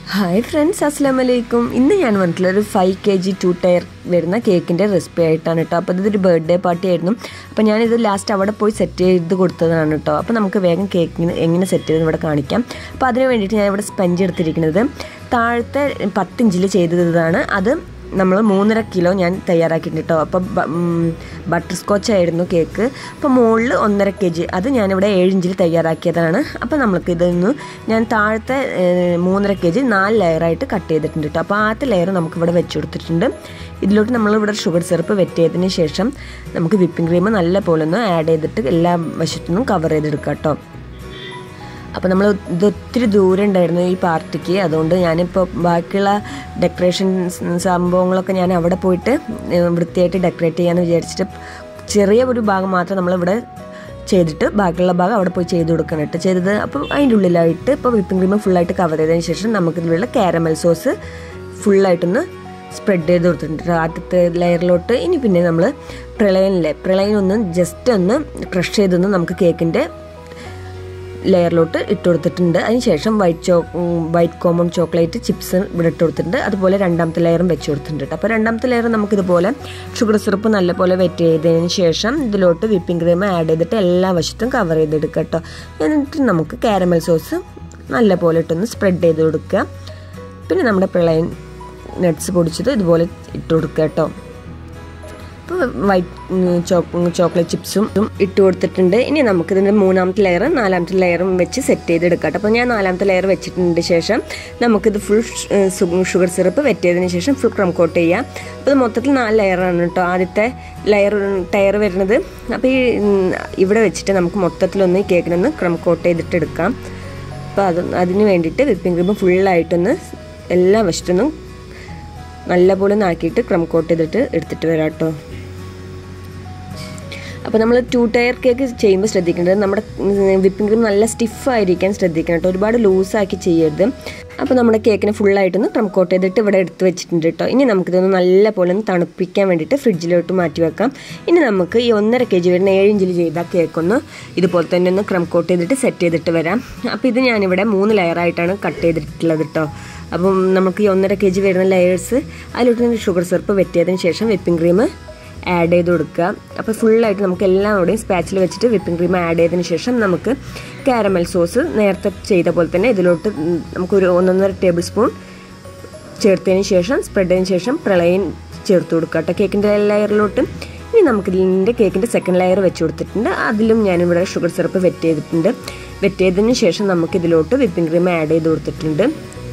hi friends അസ്സാം വലൈക്കും ഇന്ന് ഞാൻ വന്നിട്ടുള്ള ഒരു five K G two tier വരുന്ന കേക്കിൻ്റെ റെസിപ്പി ആയിട്ടാണ് കേട്ടോ അപ്പോൾ ഇതൊരു ബർത്ത്ഡേ പാർട്ടി ആയിരുന്നു അപ്പോൾ ഞാനിത് ലാസ്റ്റ് അവിടെ പോയി സെറ്റ് ചെയ്ത് കൊടുത്തതാണ് കേട്ടോ അപ്പോൾ നമുക്ക് വേഗം കേക്കിന് എങ്ങനെ സെറ്റ് ചെയ്തെന്ന് ഇവിടെ കാണിക്കാം അപ്പോൾ അതിന് വേണ്ടിയിട്ട് ഞാൻ ഇവിടെ സ്പഞ്ച് എടുത്തിരിക്കുന്നത് താഴത്തെ പത്തിഞ്ചിൽ ചെയ്തതാണ് അത് നമ്മൾ മൂന്നര കിലോ ഞാൻ തയ്യാറാക്കിയിട്ടുണ്ട് കേട്ടോ അപ്പോൾ ബട്ടർ സ്കോച്ച് ആയിരുന്നു കേക്ക് അപ്പോൾ മുകളിൽ ഒന്നര കെ ജി അത് ഞാനിവിടെ ഏഴ് ഇഞ്ചിൽ തയ്യാറാക്കിയതാണ് അപ്പോൾ നമ്മൾക്ക് ഇതൊന്ന് ഞാൻ താഴത്തെ മൂന്നര കെ ജി നാല് ലെയറായിട്ട് കട്ട് ചെയ്തിട്ടുണ്ട് കേട്ടോ അപ്പോൾ ആദ്യത്തെ ലെയർ നമുക്ക് ഇവിടെ വെച്ച് കൊടുത്തിട്ടുണ്ട് ഇതിലോട്ട് നമ്മളിവിടെ ഷുഗർ സിറപ്പ് വെറ്റ് ചെയ്തതിന് ശേഷം നമുക്ക് വിപ്പിംഗ് ക്രീം നല്ല പോലെ ഒന്ന് ആഡ് ചെയ്തിട്ട് എല്ലാ വശത്തുനിന്നും കവർ ചെയ്തെടുക്കാം കേട്ടോ അപ്പോൾ നമ്മൾ ഇത് ഒത്തിരി ദൂരം ഉണ്ടായിരുന്നു ഈ പാർട്ടിക്ക് അതുകൊണ്ട് ഞാനിപ്പോൾ ബാക്കിയുള്ള ഡെക്കറേഷൻ സംഭവങ്ങളൊക്കെ ഞാൻ അവിടെ പോയിട്ട് വൃത്തിയായിട്ട് ഡെക്കറേറ്റ് ചെയ്യാമെന്ന് വിചാരിച്ചിട്ട് ചെറിയ ഒരു ഭാഗം മാത്രം നമ്മളിവിടെ ചെയ്തിട്ട് ബാക്കിയുള്ള ഭാഗം അവിടെ പോയി ചെയ്ത് കൊടുക്കണം കേട്ടോ ചെയ്തത് അപ്പോൾ അതിൻ്റെ ഉള്ളിലായിട്ട് ഇപ്പോൾ വിപ്പിംഗ് ക്രീം ഫുള്ളായിട്ട് കവർ ചെയ്തതിന് ശേഷം നമുക്കിതിലുള്ള കാരമൽ സോസ് ഫുള്ളായിട്ടൊന്ന് സ്പ്രെഡ് ചെയ്ത് കൊടുത്തിട്ടുണ്ട് ആദ്യത്തെ ലെയറിലോട്ട് ഇനി പിന്നെ നമ്മൾ പ്രളയനിലെ പ്രളയം ഒന്ന് ജസ്റ്റ് ഒന്ന് ക്രഷ് ചെയ്തൊന്ന് നമുക്ക് കേക്കിൻ്റെ ലെയറിലോട്ട് ഇട്ട് കൊടുത്തിട്ടുണ്ട് അതിനുശേഷം വൈറ്റ് ചോ വൈറ്റ് കോമൺ ചോക്ലേറ്റ് ചിപ്സ് ഇവിടെ ഇട്ട് കൊടുത്തിട്ടുണ്ട് അതുപോലെ രണ്ടാമത്തെ ലെയറും വെച്ച് കൊടുത്തിട്ടുണ്ട് അപ്പോൾ രണ്ടാമത്തെ ലെയർ നമുക്കിതുപോലെ ഷുഗർ സിറപ്പ് നല്ലപോലെ വെറ്റ് ചെയ്തതിന് ശേഷം ഇതിലോട്ട് വിപ്പിംഗ് ക്രീം ആഡ് ചെയ്തിട്ട് എല്ലാ വശത്തും കവർ ചെയ്തെടുക്കുക കേട്ടോ എന്നിട്ട് നമുക്ക് കാരമൽ സോസ് നല്ലപോലെ ഇട്ടൊന്ന് സ്പ്രെഡ് ചെയ്ത് കൊടുക്കുക പിന്നെ നമ്മുടെ പ്രളയൻ നട്ട്സ് പൊടിച്ചത് ഇതുപോലെ ഇട്ട് കൊടുക്കുക കേട്ടോ അപ്പോൾ വൈറ്റ് ചോക്ലേറ്റ് ചിപ്സും ഇട്ട് കൊടുത്തിട്ടുണ്ട് ഇനി നമുക്കിതിൻ്റെ മൂന്നാമത്തെ ലെയർ നാലാമത്തെ ലെയറും വെച്ച് സെറ്റ് ചെയ്തെടുക്കാം അപ്പോൾ ഞാൻ നാലാമത്തെ ലെയർ വെച്ചിട്ടുണ്ട് ശേഷം നമുക്കിത് ഫുൾ ഷുഗർ സിറപ്പ് വെറ്റ് ചെയ്തതിന് ശേഷം ഫുൾ ക്രം കോട്ട് ചെയ്യാം അപ്പോൾ ഇത് മൊത്തത്തിൽ നാല് ലെയറാണ് കേട്ടോ ആദ്യത്തെ ലെയർ ടയർ വരുന്നത് അപ്പോൾ ഈ ഇവിടെ വെച്ചിട്ട് നമുക്ക് മൊത്തത്തിലൊന്ന് ഈ കേക്കിനൊന്ന് ക്രം കോട്ട് ചെയ്തിട്ട് എടുക്കാം അപ്പോൾ അത് അതിന് വേണ്ടിയിട്ട് വിപ്പിംഗ് ക്രീം ഫുള്ളായിട്ടൊന്ന് എല്ലാ വശത്തുനിന്നും നല്ലപോലെ നാക്കിയിട്ട് ക്രം കോട്ട് ചെയ്തിട്ട് എടുത്തിട്ട് വരാം കേട്ടോ അപ്പോൾ നമ്മൾ ടു ടയർ കേക്ക് ചെയ്യുമ്പോൾ ശ്രദ്ധിക്കേണ്ടത് നമ്മുടെ വിപ്പിംഗ് ക്രീം നല്ല സ്റ്റിഫായിരിക്കാൻ ശ്രദ്ധിക്കണം കേട്ടോ ഒരുപാട് ലൂസാക്കി ചെയ്യരുത് അപ്പോൾ നമ്മുടെ കേക്കിനെ ഫുള്ളായിട്ടൊന്ന് ക്രം കോട്ട് ചെയ്തിട്ട് ഇവിടെ എടുത്ത് വെച്ചിട്ടുണ്ട് കേട്ടോ ഇനി നമുക്കിതൊന്ന് നല്ല പോലെ ഒന്ന് തണുപ്പിക്കാൻ വേണ്ടിയിട്ട് ഫ്രിഡ്ജിലോട്ട് മാറ്റി വെക്കാം ഇനി നമുക്ക് ഈ ഒന്നര കെ ജി വരുന്ന ഏഴ് ഇഞ്ചിൽ ചെയ്ത കേക്കൊന്ന് ഇതുപോലെ തന്നെ ഒന്ന് ക്രം കോട്ട് ചെയ്തിട്ട് സെറ്റ് ചെയ്തിട്ട് വരാം അപ്പോൾ ഇത് ഞാനിവിടെ മൂന്ന് ലെയറായിട്ടാണ് കട്ട് ചെയ്തിട്ടുള്ളത് കേട്ടോ അപ്പം നമുക്ക് ഈ ഒന്നര കെ ജി വരുന്ന ലെയേഴ്സ് അതിലോട്ട് ഷുഗർ സിറപ്പ് വെറ്റിയതിന് ശേഷം വിപ്പിംഗ് ക്രീം ആഡ് ചെയ്ത് കൊടുക്കുക അപ്പോൾ ഫുള്ളായിട്ട് നമുക്ക് എല്ലാവരുടെയും സ്പാച്ചിൽ വെച്ചിട്ട് വിപ്പിംഗ് ക്രീം ആഡ് ചെയ്തതിന് ശേഷം നമുക്ക് കാരമൽ സോസ് നേരത്തെ ചെയ്ത പോലെ തന്നെ ഇതിലോട്ട് നമുക്കൊരു ഒന്നൊന്നര ടേബിൾ സ്പൂൺ ചേർത്തതിന് ശേഷം സ്പ്രെഡ് ചെയ്തതിന് ശേഷം പ്രളയം ചേർത്ത് കൊടുക്കുക കേട്ടോ കേക്കിൻ്റെ ലെയറിലോട്ട് ഇനി നമുക്ക് ഇതിൻ്റെ കേക്കിൻ്റെ സെക്കൻഡ് ലെയർ വെച്ച് കൊടുത്തിട്ടുണ്ട് അതിലും ഞാനിവിടെ ഷുഗർ സിറപ്പ് വെറ്റ് ചെയ്തിട്ടുണ്ട് വെറ്റ് ചെയ്തതിന് ശേഷം നമുക്ക് ഇതിലോട്ട് വിപ്പിംഗ് ക്രീം ആഡ് ചെയ്ത് കൊടുത്തിട്ടുണ്ട്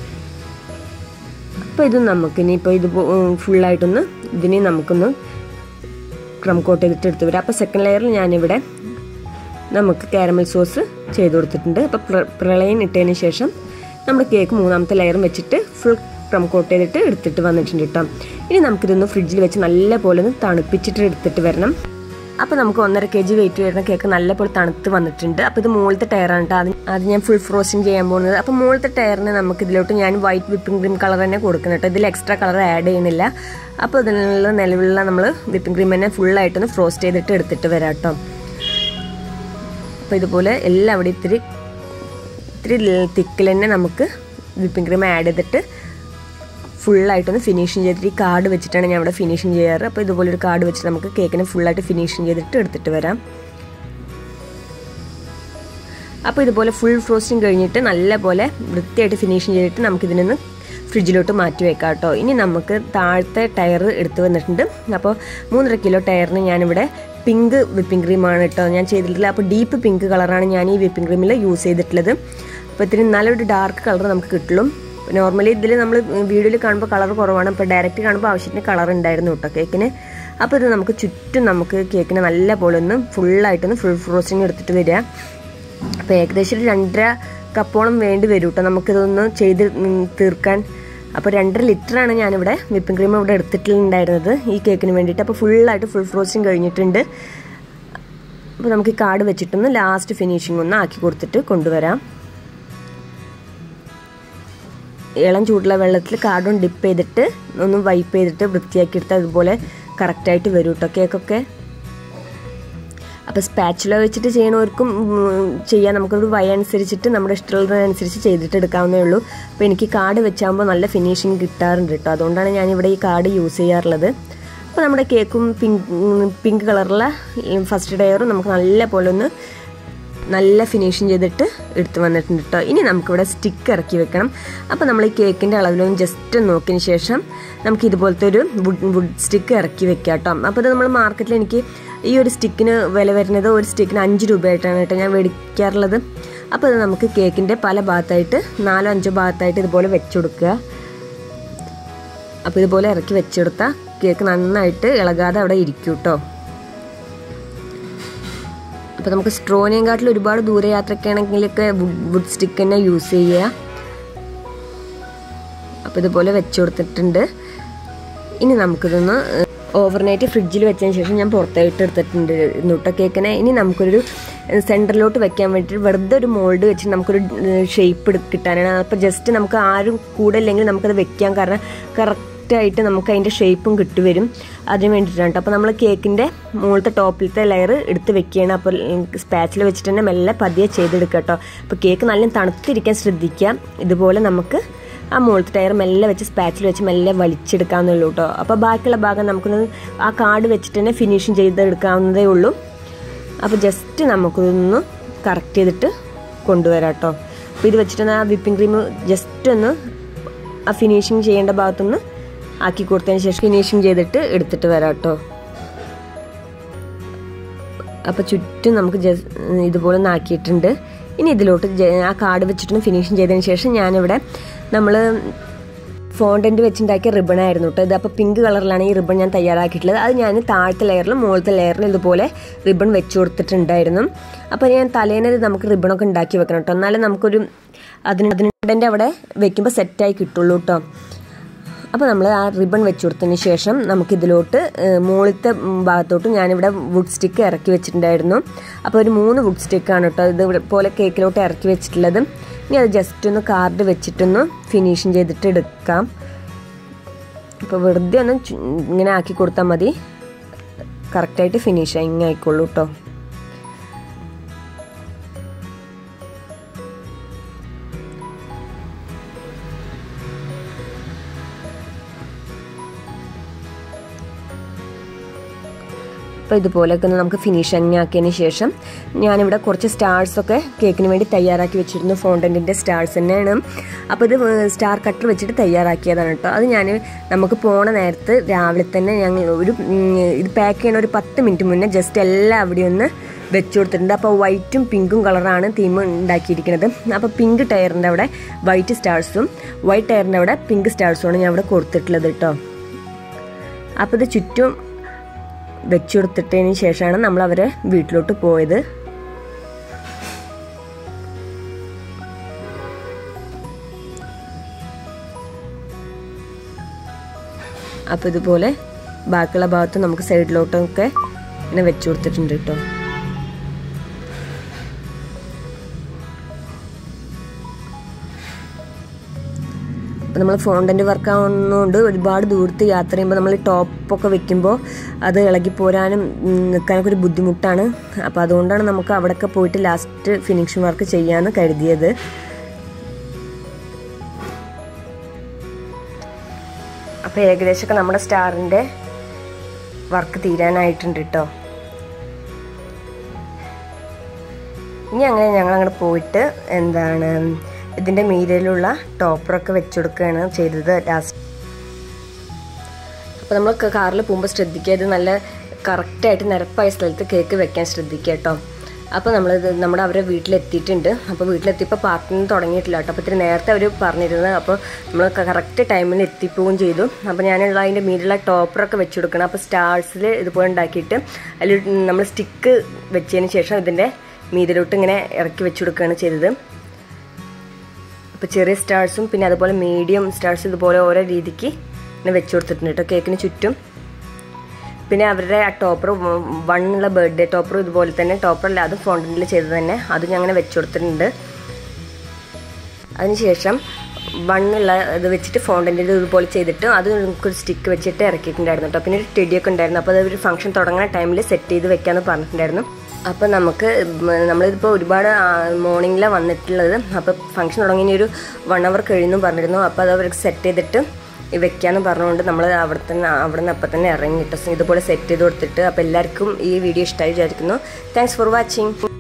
അപ്പോൾ ഇത് നമുക്ക് ഇനിയിപ്പോൾ ഇത് ഫുള്ളായിട്ടൊന്ന് ഇതിനെ നമുക്കൊന്ന് ക്രം കോട്ട് ചെയ്തിട്ട് എടുത്ത് വരാം അപ്പോൾ സെക്കൻഡ് ലെയറിൽ ഞാനിവിടെ നമുക്ക് കാരമൽ സോസ് ചെയ്ത് കൊടുത്തിട്ടുണ്ട് അപ്പോൾ പ്രളയം ഇട്ടതിന് ശേഷം നമ്മുടെ കേക്ക് മൂന്നാമത്തെ ലെയറും വെച്ചിട്ട് ഫുൾ ക്രം കോട്ട് ചെയ്തിട്ട് എടുത്തിട്ട് വന്നിട്ടുണ്ട് കേട്ടോ ഇനി നമുക്കിതൊന്ന് ഫ്രിഡ്ജിൽ വെച്ച് നല്ല പോലെ ഒന്ന് തണുപ്പിച്ചിട്ട് എടുത്തിട്ട് വരണം അപ്പോൾ നമുക്ക് ഒന്നര കെ ജി വെയിറ്റ് വരുന്ന കേക്ക് നല്ലപോലെ തണുത്ത് വന്നിട്ടുണ്ട് അപ്പോൾ ഇത് മുകളിലത്തെ ടയറാണ് കേട്ടോ അത് അത് ഞാൻ ഫുൾ ഫ്രോസ്റ്റിംഗ് ചെയ്യാൻ പോകുന്നത് അപ്പോൾ മുകളിലത്തെ ടയറിന് നമുക്ക് ഇതിലോട്ട് ഞാൻ വൈറ്റ് വിപ്പിംഗ് ക്രീം കളർ തന്നെ കൊടുക്കണം കേട്ടോ ഇതിൽ എക്സ്ട്രാ കളർ ആഡ് ചെയ്യുന്നില്ല അപ്പോൾ ഇതിനുള്ള നിലവിലുള്ള നമ്മൾ വിപ്പിംഗ് ക്രീം തന്നെ ഫുള്ളായിട്ടൊന്ന് ഫ്രോസ്റ്റ് ചെയ്തിട്ട് എടുത്തിട്ട് വരാം കേട്ടോ അപ്പോൾ ഇതുപോലെ എല്ലാം അവിടെ ഇത്തിരി ഇത്തിരി തിക്കിൽ തന്നെ നമുക്ക് വിപ്പിംഗ് ക്രീം ആഡ് ചെയ്തിട്ട് ഫുള്ളായിട്ടൊന്ന് ഫിനിഷിങ് ചെയ്തിട്ട് ഈ കാർഡ് വെച്ചിട്ടാണ് ഞാൻ ഇവിടെ ഫിനിഷിങ് ചെയ്യാറ് അപ്പോൾ ഇതുപോലെ ഒരു കാർഡ് വെച്ച് നമുക്ക് കേക്കിനെ ഫുള്ളായിട്ട് ഫിനിഷിങ് ചെയ്തിട്ട് എടുത്തിട്ട് വരാം അപ്പോൾ ഇതുപോലെ ഫുൾ ഫ്രോസ്റ്റിംഗ് കഴിഞ്ഞിട്ട് നല്ല പോലെ വൃത്തിയായിട്ട് ഫിനിഷിങ് ചെയ്തിട്ട് നമുക്കിതിൽ നിന്ന് ഫ്രിഡ്ജിലോട്ട് മാറ്റി വെക്കാം കേട്ടോ ഇനി നമുക്ക് താഴത്തെ ടയർ എടുത്ത് വന്നിട്ടുണ്ട് അപ്പോൾ മൂന്നര കിലോ ടയറിന് ഞാനിവിടെ പിങ്ക് വിപ്പിംഗ് ക്രീമാണ് കേട്ടോ ഞാൻ ചെയ്തിട്ടില്ല അപ്പോൾ ഡീപ്പ് പിങ്ക് കളറാണ് ഞാൻ ഈ വിപ്പിംഗ് ക്രീമിൽ യൂസ് ചെയ്തിട്ടുള്ളത് അപ്പോൾ ഇത്തിരി നല്ലൊരു ഡാർക്ക് കളർ നമുക്ക് കിട്ടുള്ളൂ നോർമലി ഇതിൽ നമ്മൾ വീഡിയോയിൽ കാണുമ്പോൾ കളർ കുറവാണ് ഇപ്പോൾ ഡയറക്റ്റ് കാണുമ്പോൾ ആവശ്യത്തിന് കളർ ഉണ്ടായിരുന്നു കേട്ടോ കേക്കിന് അപ്പോൾ ഇത് നമുക്ക് ചുറ്റും നമുക്ക് കേക്കിന് നല്ല പോലെ ഒന്ന് ഫുള്ളായിട്ടൊന്ന് ഫുൾ ഫ്രോസ്റ്റിംഗ് എടുത്തിട്ട് വരിക അപ്പോൾ ഏകദേശം ഒരു രണ്ടര കപ്പോളം വേണ്ടി വരും കേട്ടോ നമുക്കിതൊന്ന് ചെയ്ത് തീർക്കാൻ അപ്പോൾ രണ്ടര ലിറ്ററാണ് ഞാനിവിടെ വിപ്പിംഗ് ക്രീം ഇവിടെ എടുത്തിട്ടുണ്ടായിരുന്നത് ഈ കേക്കിന് വേണ്ടിയിട്ട് അപ്പോൾ ഫുള്ളായിട്ട് ഫുൾ ഫ്രോസ്റ്റിംഗ് കഴിഞ്ഞിട്ടുണ്ട് അപ്പോൾ നമുക്ക് ഈ കാർഡ് വെച്ചിട്ടൊന്ന് ലാസ്റ്റ് ഫിനിഷിംഗ് ഒന്ന് ആക്കി കൊടുത്തിട്ട് കൊണ്ടുവരാം ഇളം ചൂടുള്ള വെള്ളത്തിൽ കാർഡും ഡിപ്പ് ചെയ്തിട്ട് ഒന്ന് വൈപ്പ് ചെയ്തിട്ട് വൃത്തിയാക്കി എടുത്താൽ അതുപോലെ കറക്റ്റായിട്ട് വരും കേട്ടോ കേക്കൊക്കെ അപ്പോൾ സ്പാച്ചുല വെച്ചിട്ട് ചെയ്യണവർക്കും ഉം, ചെയ്യാം നമുക്കൊരു വയ അനുസരിച്ചിട്ട് നമ്മുടെ ഇഷ്ടമുള്ളതനുസരിച്ച് ചെയ്തിട്ട് എടുക്കാവുന്നേ ഉള്ളൂ അപ്പോൾ എനിക്ക് കാർഡ് വെച്ചാകുമ്പോൾ നല്ല ഫിനിഷിങ് കിട്ടാറുണ്ട് കേട്ടോ അതുകൊണ്ടാണ് ഞാൻ ഇവിടെ ഈ കാർഡ് യൂസ് ചെയ്യാറുള്ളത് അപ്പോൾ നമ്മുടെ കേക്കും പിങ്ക് പിങ്ക് കളറുള്ള ഫസ്റ്റ് ഡെയറും നമുക്ക് നല്ല പോലെ ഒന്ന് നല്ല ഫിനിഷിങ് ചെയ്തിട്ട് എടുത്ത് വന്നിട്ടുണ്ട് കേട്ടോ ഇനി നമുക്കിവിടെ സ്റ്റിക്ക് ഇറക്കി വെക്കണം അപ്പോൾ നമ്മൾ ഈ കേക്കിൻ്റെ അളവിലൊന്ന് ജസ്റ്റ് നോക്കിയതിന് ശേഷം നമുക്ക് ഇതുപോലത്തെ ഒരു വുഡ് വുഡ് സ്റ്റിക്ക് ഇറക്കി വെക്കാം കേട്ടോ അപ്പോൾ ഇത് നമ്മൾ മാർക്കറ്റിൽ എനിക്ക് ഈ ഒരു സ്റ്റിക്കിന് വില വരുന്നത് ഒരു സ്റ്റിക്കിന് അഞ്ച് രൂപയായിട്ടാണ് കേട്ടോ ഞാൻ മേടിക്കാറുള്ളത് അപ്പോൾ ഇത് നമുക്ക് കേക്കിൻ്റെ പല ഭാഗത്തായിട്ട് നാലോ അഞ്ചോ ഭാഗത്തായിട്ട് ഇതുപോലെ വെച്ച് കൊടുക്കുക അപ്പോൾ ഇതുപോലെ ഇറക്കി വെച്ചെടുത്താൽ കേക്ക് നന്നായിട്ട് ഇളകാതെ അവിടെ ഇരിക്കും കേട്ടോ അപ്പോൾ നമുക്ക് സ്ട്രോനെയും കാട്ടിൽ ഒരുപാട് ദൂരയാത്രയൊക്കെ ആണെങ്കിലൊക്കെ വുഡ് സ്റ്റിക്ക് തന്നെ യൂസ് ചെയ്യുക അപ്പോൾ ഇതുപോലെ വെച്ച് കൊടുത്തിട്ടുണ്ട് ഇനി നമുക്കിതൊന്ന് ഓവർനൈറ്റ് ഫ്രിഡ്ജിൽ വെച്ചതിന് ശേഷം ഞാൻ പുറത്തായിട്ട് എടുത്തിട്ടുണ്ട് നുട്ട കേക്കിനെ ഇനി നമുക്കൊരു സെൻറ്ററിലോട്ട് വെക്കാൻ വേണ്ടിയിട്ട് വെറുതെ ഒരു മോൾഡ് വെച്ച് നമുക്കൊരു ഷേപ്പ് കിട്ടാനാണ് അപ്പോൾ ജസ്റ്റ് നമുക്ക് ആരും കൂടെ ഇല്ലെങ്കിൽ നമുക്കത് വെക്കാൻ കാരണം കറക്റ്റായിട്ട് നമുക്ക് അതിൻ്റെ ഷേപ്പും കിട്ടുവരും അതിന് വേണ്ടിയിട്ടാണ് കേട്ടോ അപ്പോൾ നമ്മൾ കേക്കിൻ്റെ മുകളിലത്തെ ടോപ്പിലത്തെ ലെയർ എടുത്ത് വെക്കുകയാണ് അപ്പോൾ സ്പാച്ചിൽ വെച്ചിട്ട് തന്നെ മെല്ലെ പതിയെ ചെയ്തെടുക്കുക കേട്ടോ അപ്പോൾ കേക്ക് നല്ല തണുത്തിരിക്കാൻ ശ്രദ്ധിക്കുക ഇതുപോലെ നമുക്ക് ആ മുകളിലത്തെ ടയർ മെല്ലെ വെച്ച് സ്പാച്ചിൽ വെച്ച് മെല്ലെ വലിച്ചെടുക്കാവുന്നുള്ളൂ കേട്ടോ അപ്പോൾ ബാക്കിയുള്ള ഭാഗം നമുക്കൊന്ന് ആ കാർഡ് വെച്ചിട്ട് തന്നെ ഫിനിഷിങ് ചെയ്തെടുക്കാവുന്നതേ ഉള്ളൂ അപ്പോൾ ജസ്റ്റ് നമുക്കൊന്ന് കറക്റ്റ് ചെയ്തിട്ട് കൊണ്ടുവരാം കേട്ടോ അപ്പോൾ ഇത് വെച്ചിട്ട് ആ വിപ്പിംഗ് ക്രീം ജസ്റ്റ് ഒന്ന് ആ ഫിനിഷിങ് ചെയ്യേണ്ട ഭാഗത്തൊന്ന് ആക്കി കൊടുത്തതിന് ശേഷം ഫിനിഷിങ് ചെയ്തിട്ട് എടുത്തിട്ട് വരാം കേട്ടോ അപ്പോൾ ചുറ്റും നമുക്ക് ജസ് ഇതുപോലെ ഒന്ന് ആക്കിയിട്ടുണ്ട് ഇനി ഇതിലോട്ട് ആ കാർഡ് വെച്ചിട്ടൊന്ന് ഫിനിഷിങ് ചെയ്തതിന് ശേഷം ഞാനിവിടെ നമ്മൾ ഫോണ്ടൻറ്റ് വെച്ചുണ്ടാക്കിയ റിബൺ ആയിരുന്നു കേട്ടോ ഇത് അപ്പോൾ പിങ്ക് കളറിലാണ് ഈ റിബൺ ഞാൻ തയ്യാറാക്കിയിട്ടുള്ളത് അത് ഞാൻ താഴത്തെ ലെയറിലും മുകളിലത്തെ ലെയറിലും ഇതുപോലെ റിബൺ വെച്ച് കൊടുത്തിട്ടുണ്ടായിരുന്നു അപ്പോൾ ഞാൻ തലേനെ നമുക്ക് റിബണൊക്കെ ഉണ്ടാക്കി വെക്കണം കേട്ടോ എന്നാലും നമുക്കൊരു അതിന് അതിൻ്റെ അവിടെ വെക്കുമ്പോൾ സെറ്റായി കിട്ടുള്ളൂ കേട്ടോ അപ്പോൾ നമ്മൾ ആ റിബൺ വെച്ച് കൊടുത്തതിന് ശേഷം നമുക്കിതിലോട്ട് മുകളിലത്തെ ഭാഗത്തോട്ട് ഞാനിവിടെ വുഡ് സ്റ്റിക്ക് ഇറക്കി വെച്ചിട്ടുണ്ടായിരുന്നു അപ്പോൾ ഒരു മൂന്ന് വുഡ് സ്റ്റിക്കാണ് കേട്ടോ ഇത് പോലെ കേക്കിലോട്ട് ഇറക്കി വെച്ചിട്ടുള്ളത് ഇനി അത് ജസ്റ്റ് ഒന്ന് കാർഡ് വെച്ചിട്ടൊന്ന് ഫിനിഷിങ് ചെയ്തിട്ട് എടുക്കാം അപ്പോൾ വെറുതെ ഒന്ന് ഇങ്ങനെ ആക്കി കൊടുത്താൽ മതി കറക്റ്റായിട്ട് ഫിനിഷിങ് ആയിക്കോളൂ കേട്ടോ അപ്പോൾ ഇതുപോലെയൊക്കെ ഒന്ന് നമുക്ക് ഫിനിഷിങ് ആക്കിയതിന് ശേഷം ഞാനിവിടെ കുറച്ച് സ്റ്റാർസൊക്കെ കേക്കിന് വേണ്ടി തയ്യാറാക്കി വെച്ചിരുന്നു ഫോണ്ടൻറ്റിൻ്റെ സ്റ്റാർസ് തന്നെയാണ് അപ്പോൾ ഇത് സ്റ്റാർ കട്ടർ വെച്ചിട്ട് തയ്യാറാക്കിയതാണ് കേട്ടോ അത് ഞാൻ നമുക്ക് പോണ നേരത്ത് രാവിലെ തന്നെ ഞങ്ങൾ ഒരു ഇത് പാക്ക് ചെയ്യണ ഒരു പത്ത് മിനിറ്റ് മുന്നേ ജസ്റ്റ് എല്ലാം അവിടെ ഒന്ന് വെച്ച് കൊടുത്തിട്ടുണ്ട് അപ്പോൾ വൈറ്റും പിങ്കും കളറാണ് തീം ഉണ്ടാക്കിയിരിക്കുന്നത് അപ്പോൾ പിങ്ക് ടയറിൻ്റെ അവിടെ വൈറ്റ് സ്റ്റാർസും വൈറ്റ് ടയറിൻ്റെ അവിടെ പിങ്ക് സ്റ്റാർസുമാണ് ഞാൻ അവിടെ കൊടുത്തിട്ടുള്ളത് കേട്ടോ അപ്പോൾ ഇത് ചുറ്റും വെച്ചു കൊടുത്തിട്ടതിന് ശേഷമാണ് നമ്മൾ അവരെ വീട്ടിലോട്ട് പോയത് അപ്പോൾ ഇതുപോലെ ബാക്കിയുള്ള ഭാഗത്ത് നമുക്ക് സൈഡിലോട്ടൊക്കെ ഇങ്ങനെ വെച്ചു കൊടുത്തിട്ടുണ്ട് കേട്ടോ അപ്പോൾ നമ്മൾ ഫോണ്ടൻ്റ് വർക്ക് ആവുന്നതുകൊണ്ട് ഒരുപാട് ദൂരത്ത് യാത്ര ചെയ്യുമ്പോൾ നമ്മൾ ടോപ്പൊക്കെ വെക്കുമ്പോൾ അത് ഇളകിപ്പോരാനും നിൽക്കാനൊക്കെ ഒരു ബുദ്ധിമുട്ടാണ് അപ്പോൾ അതുകൊണ്ടാണ് നമുക്ക് അവിടെയൊക്കെ പോയിട്ട് ലാസ്റ്റ് ഫിനിഷിംഗ് വർക്ക് ചെയ്യാമെന്ന് കരുതിയത് അപ്പോൾ ഏകദേശമൊക്കെ നമ്മുടെ സ്റ്റാറിൻ്റെ വർക്ക് തീരാനായിട്ടുണ്ട് കേട്ടോ ഇനി അങ്ങനെ ഞങ്ങൾ അങ്ങോട്ട് പോയിട്ട് എന്താണ് ഇതിൻ്റെ മീരയിലുള്ള ടോപ്പറൊക്കെ വെച്ച് കൊടുക്കുകയാണ് ചെയ്തത് ലാസ്റ്റ് അപ്പോൾ നമ്മൾ കാറിൽ പോകുമ്പോൾ ശ്രദ്ധിക്കുക ഇത് നല്ല കറക്റ്റായിട്ട് നിരപ്പായ സ്ഥലത്ത് കേക്ക് വെക്കാൻ ശ്രദ്ധിക്കുക കേട്ടോ അപ്പോൾ നമ്മളിത് നമ്മുടെ അവരെ വീട്ടിലെത്തിയിട്ടുണ്ട് അപ്പോൾ വീട്ടിലെത്തിയപ്പോൾ പാർക്കിങ് തുടങ്ങിയിട്ടില്ല കേട്ടോ അപ്പോൾ ഇത്തിരി നേരത്തെ അവർ പറഞ്ഞിരുന്നത് അപ്പോൾ നമ്മൾ കറക്റ്റ് ടൈമിൽ എത്തിപ്പോവുകയും ചെയ്തു അപ്പോൾ ഞാനുള്ള അതിൻ്റെ മീതിലുള്ള ടോപ്പറൊക്കെ വെച്ച് കൊടുക്കണം അപ്പോൾ സ്റ്റാർസിൽ ഇതുപോലെ ഉണ്ടാക്കിയിട്ട് അതിൽ നമ്മൾ സ്റ്റിക്ക് വെച്ചതിന് ശേഷം ഇതിൻ്റെ മീതിലോട്ട് ഇങ്ങനെ ഇറക്കി വെച്ച് കൊടുക്കുകയാണ് ചെയ്തത് അപ്പോൾ ചെറിയ സ്റ്റാർസും പിന്നെ അതുപോലെ മീഡിയം സ്റ്റാർസ് ഇതുപോലെ ഓരോ രീതിക്ക് ഇങ്ങനെ വെച്ച് കൊടുത്തിട്ടുണ്ട് കേട്ടോ കേക്കിന് ചുറ്റും പിന്നെ അവരുടെ ആ ടോപ്പർ വണ്ണുള്ള ബർത്ത്ഡേ ടോപ്പറും ഇതുപോലെ തന്നെ ടോപ്പറല്ല അതും ഫോണ്ടൻറ്റിൽ ചെയ്തത് തന്നെ അതും ഞാൻ അങ്ങനെ വെച്ച് കൊടുത്തിട്ടുണ്ട് അതിനുശേഷം വണ്ണുള്ള ഇത് വെച്ചിട്ട് ഫോണ്ടൻറ്റിൽ ഇതുപോലെ ചെയ്തിട്ട് അത് നമുക്കൊരു സ്റ്റിക്ക് വെച്ചിട്ട് ഇറക്കിയിട്ടുണ്ടായിരുന്നു കേട്ടോ പിന്നെ ഒരു ടെഡിയൊക്കെ ഉണ്ടായിരുന്നു അപ്പോൾ അത് ഒരു ഫംഗ്ഷൻ തുടങ്ങുന്ന ടൈമിൽ സെറ്റ് ചെയ്ത് വെക്കാമെന്ന് പറഞ്ഞിട്ടുണ്ടായിരുന്നു അപ്പോൾ നമുക്ക് നമ്മളിതിപ്പോൾ ഒരുപാട് മോർണിംഗിലാണ് വന്നിട്ടുള്ളത് അപ്പോൾ ഫംഗ്ഷൻ തുടങ്ങി ഇനി ഒരു വൺ അവർ കഴിയുന്നു പറഞ്ഞിരുന്നു അപ്പോൾ അത് അവർക്ക് സെറ്റ് ചെയ്തിട്ട് വെക്കാന്ന് പറഞ്ഞുകൊണ്ട് നമ്മൾ അവിടെ തന്നെ അവിടെ നിന്ന് അപ്പം തന്നെ ഇറങ്ങിയിട്ട് ഇതുപോലെ സെറ്റ് ചെയ്ത് കൊടുത്തിട്ട് അപ്പോൾ എല്ലാവർക്കും ഈ വീഡിയോ ഇഷ്ടമായി വിചാരിക്കുന്നു താങ്ക്സ് ഫോർ വാച്ചിങ്